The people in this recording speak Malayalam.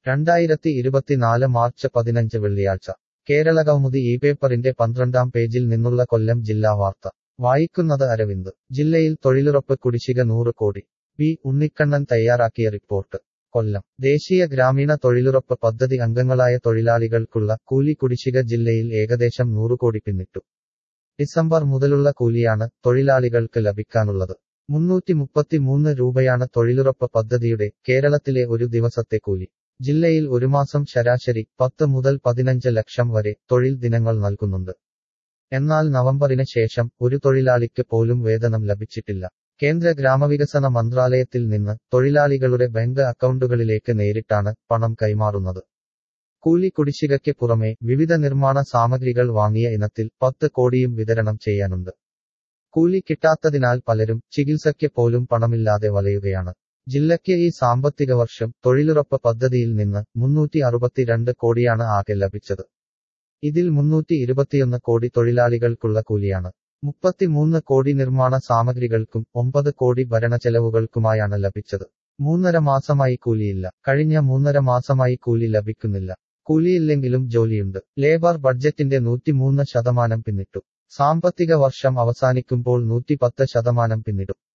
രണ്ടായിരത്തി ഇരുപത്തിനാല് മാർച്ച് പതിനഞ്ച് വെള്ളിയാഴ്ച കേരള കൗമുദി ഈ പേപ്പറിന്റെ പന്ത്രണ്ടാം പേജിൽ നിന്നുള്ള കൊല്ലം ജില്ലാ വാർത്ത വായിക്കുന്നത് അരവിന്ദ് ജില്ലയിൽ തൊഴിലുറപ്പ് കുടിശ്ശിക നൂറ് കോടി പി ഉണ്ണിക്കണ്ണൻ തയ്യാറാക്കിയ റിപ്പോർട്ട് കൊല്ലം ദേശീയ ഗ്രാമീണ തൊഴിലുറപ്പ് പദ്ധതി അംഗങ്ങളായ തൊഴിലാളികൾക്കുള്ള കൂലി കുടിശ്ശിക ജില്ലയിൽ ഏകദേശം നൂറ് കോടി പിന്നിട്ടു ഡിസംബർ മുതലുള്ള കൂലിയാണ് തൊഴിലാളികൾക്ക് ലഭിക്കാനുള്ളത് മുന്നൂറ്റി മുപ്പത്തിമൂന്ന് രൂപയാണ് തൊഴിലുറപ്പ് പദ്ധതിയുടെ കേരളത്തിലെ ഒരു ദിവസത്തെ കൂലി ജില്ലയിൽ ഒരു മാസം ശരാശരി പത്ത് മുതൽ പതിനഞ്ച് ലക്ഷം വരെ തൊഴിൽ ദിനങ്ങൾ നൽകുന്നുണ്ട് എന്നാൽ നവംബറിന് ശേഷം ഒരു തൊഴിലാളിക്ക് പോലും വേതനം ലഭിച്ചിട്ടില്ല കേന്ദ്ര ഗ്രാമവികസന മന്ത്രാലയത്തിൽ നിന്ന് തൊഴിലാളികളുടെ ബാങ്ക് അക്കൗണ്ടുകളിലേക്ക് നേരിട്ടാണ് പണം കൈമാറുന്നത് കൂലി കുടിശ്ശികയ്ക്ക് പുറമെ വിവിധ നിർമ്മാണ സാമഗ്രികൾ വാങ്ങിയ ഇനത്തിൽ പത്ത് കോടിയും വിതരണം ചെയ്യാനുണ്ട് കൂലി കിട്ടാത്തതിനാൽ പലരും ചികിത്സയ്ക്ക് പോലും പണമില്ലാതെ വലയുകയാണ് ജില്ലയ്ക്ക് ഈ സാമ്പത്തിക വർഷം തൊഴിലുറപ്പ് പദ്ധതിയിൽ നിന്ന് മുന്നൂറ്റി അറുപത്തിരണ്ട് കോടിയാണ് ആകെ ലഭിച്ചത് ഇതിൽ മുന്നൂറ്റി ഇരുപത്തിയൊന്ന് കോടി തൊഴിലാളികൾക്കുള്ള കൂലിയാണ് മുപ്പത്തിമൂന്ന് കോടി നിർമ്മാണ സാമഗ്രികൾക്കും ഒമ്പത് കോടി ഭരണചെലവുകൾക്കുമായാണ് ലഭിച്ചത് മൂന്നര മാസമായി കൂലിയില്ല കഴിഞ്ഞ മൂന്നര മാസമായി കൂലി ലഭിക്കുന്നില്ല കൂലിയില്ലെങ്കിലും ജോലിയുണ്ട് ലേബർ ബഡ്ജറ്റിന്റെ നൂറ്റിമൂന്ന് ശതമാനം പിന്നിട്ടു സാമ്പത്തിക വർഷം അവസാനിക്കുമ്പോൾ നൂറ്റിപ്പത്ത് ശതമാനം പിന്നിടും